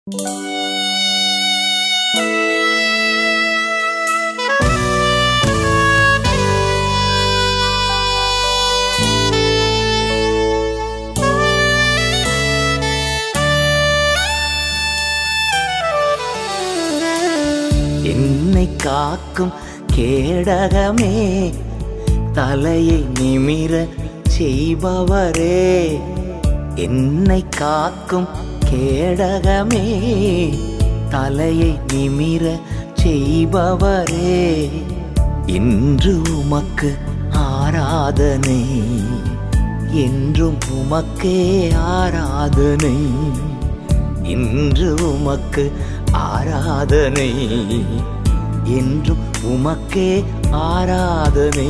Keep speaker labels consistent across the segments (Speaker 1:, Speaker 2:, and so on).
Speaker 1: என்னை காக்கும் கேடகமே தலையை நிமிர செய்பவரே என்னை காக்கும் கேடகமே தலையை நிமிர செய்பவரே இன்று உமக்கு ஆராதனை என்றும் உமக்கே ஆராதனை இன்று உமக்கு ஆராதனை என்றும் உமக்கே ஆராதனை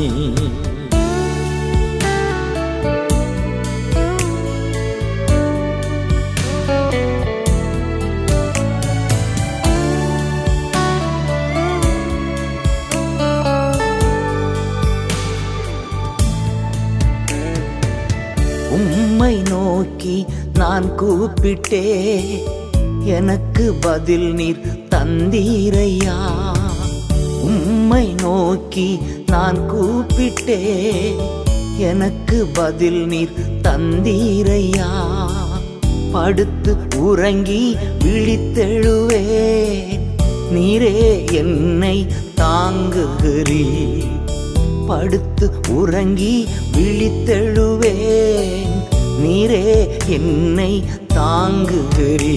Speaker 1: உம்மை நோக்கி நான் கூப்பிட்டே எனக்கு பதில் நீர் தந்தீரையா உம்மை நோக்கி நான் கூப்பிட்டே எனக்கு பதில் நீர் தந்தீரையா படுத்து உறங்கி விழித்தெழுவே நீரே என்னை தாங்குகிறீர் படுத்து உறங்கி விழித்தெழுவேன் நீரே என்னை தாங்குகிறீ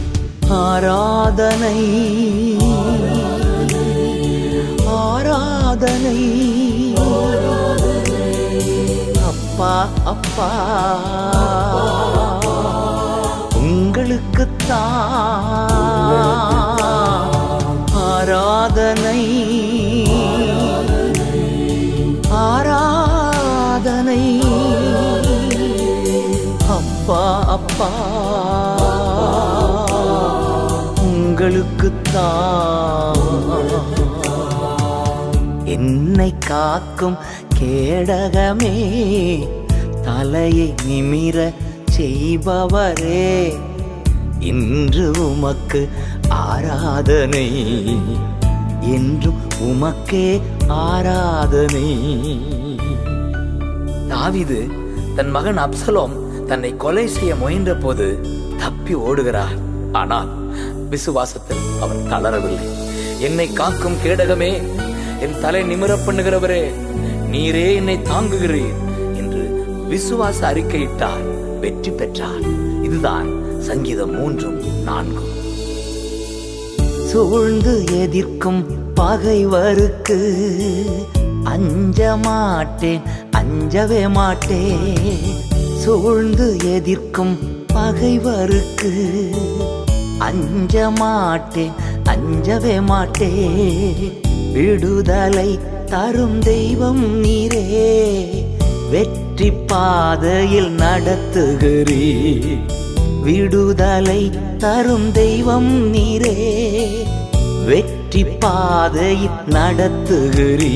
Speaker 1: ஆராதனை ஆராதனை அப்பா அப்பா உங்களுக்குத்தான் ஆராதனை ஆராதனை அப்பா அப்பா உங்களுக்குத்தான் என்னை காக்கும் கேடகமே தலையை நிமிர செய்பவரே இன்று உமக்கு ஆராதனை என்றும் உமக்கே ஆராதனை தாவீது தன் மகன் அப்சலோம் தன்னை கொலை செய்ய முயன்ற போது தப்பி ஓடுகிறார் ஆனால் விசுவாசத்தில் அவன் தளரவில்லை என்னை காக்கும் கேடகமே என் தலை நிமிர பண்ணுகிறவரே நீரே என்னை தாங்குகிறீர் என்று விசுவாச அறிக்கையிட்டார் வெற்றி பெற்றார் இதுதான் சங்கீதம் மூன்றும் நான்கும் சூழ்ந்து எதிர்க்கும் பகைவருக்கு அஞ்ச மாட்டேன் அஞ்சவே மாட்டேன் சூழ்ந்து எதிர்க்கும் பகைவருக்கு அஞ்ச மாட்டேன் அஞ்சவே மாட்டேன் விடுதலை தரும் தெய்வம் நீரே வெற்றி பாதையில் நடத்துகிறீர் விடுதலை தரும் தெய்வம் நீரே வெற்றி பாதையில் நடத்துகிறீ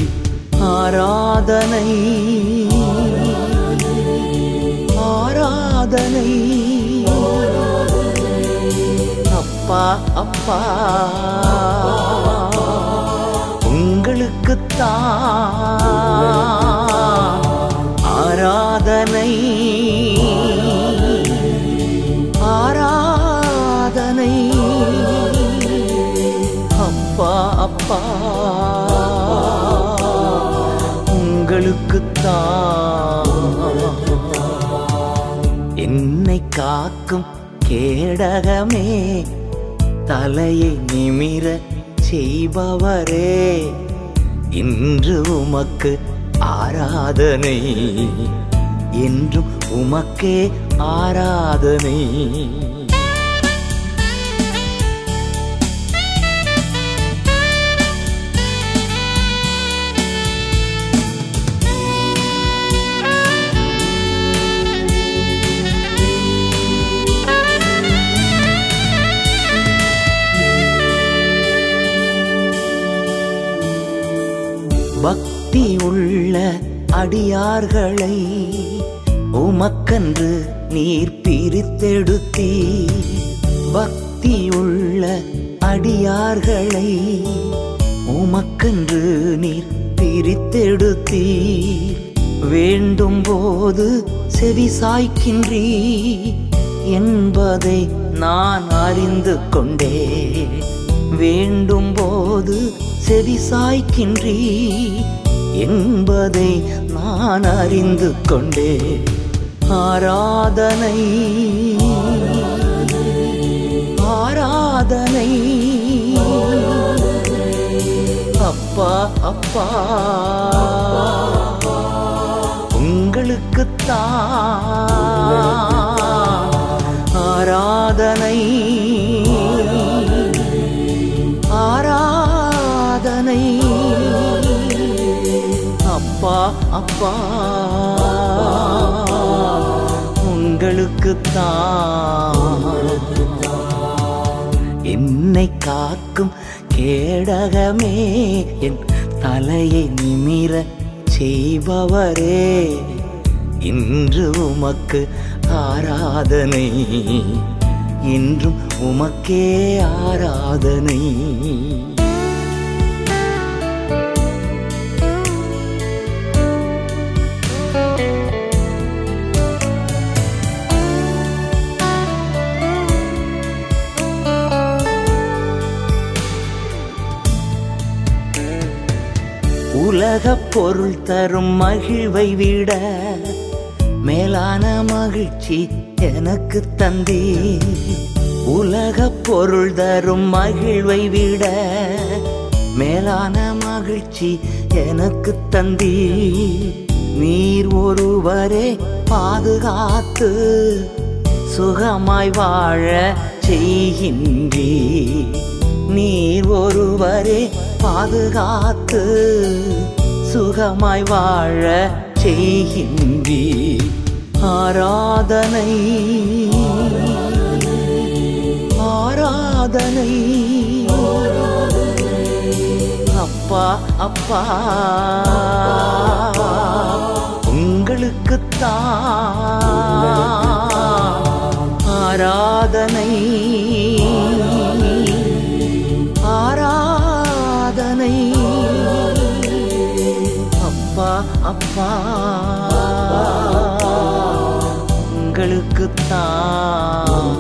Speaker 1: ஆராதனை ஆராதனை அப்பா அப்பா உங்களுக்குத்தான் ஆராதனை ஆராதனை அப்பா அப்பா உங்களுக்குத்தான் என்னை காக்கும் கேடகமே தலையை நிமிர செய்பவரே இன்று உமக்கு ஆராதனை என்றும் உமக்கே ஆராதனை பக்தி உள்ள அடியார்களை உமக்கன்று நீர் பிரித்தெடுத்தீ பக்தி
Speaker 2: பக்தியுள்ள அடியார்களை உமக்கென்று நீர் பிரித்தெடுத்தீர் வேண்டும் போது செவி சாய்க்கின்றீ என்பதை நான் அறிந்து கொண்டே வேண்டும் போது செவி சாய்க்கின்றீ என்பதை நான் அறிந்து கொண்டே ஆராதனை ஆராதனை அப்பா அப்பா உங்களுக்குத்தான் ஆராதனை ஆராதனை அப்பா அப்பா உங்களுக்குத்தான் என்னை காக்கும் கேடகமே என் தலையை நிமிர செய்பவரே இன்று உமக்கு ஆராதனை இன்றும் உமக்கே ஆராதனை உலகப் பொருள் தரும் மகிழ்வை விட மேலான மகிழ்ச்சி எனக்கு தந்தீ உலகப் பொருள் தரும் மகிழ்வை விட மேலான மகிழ்ச்சி எனக்கு தந்தீ நீர் ஒருவரே பாதுகாத்து சுகமாய் வாழ செய்கின்றீ நீர் ஒருவரே பாதுகாத்து சுகமாய் வாழ செய்கின்றீ ஆராதனை ஆராதனை அப்பா அப்பா உங்களுக்குத்தான் ஆராதனை ஆராதனை அப்பா அப்பா உங்களுக்குத்தான்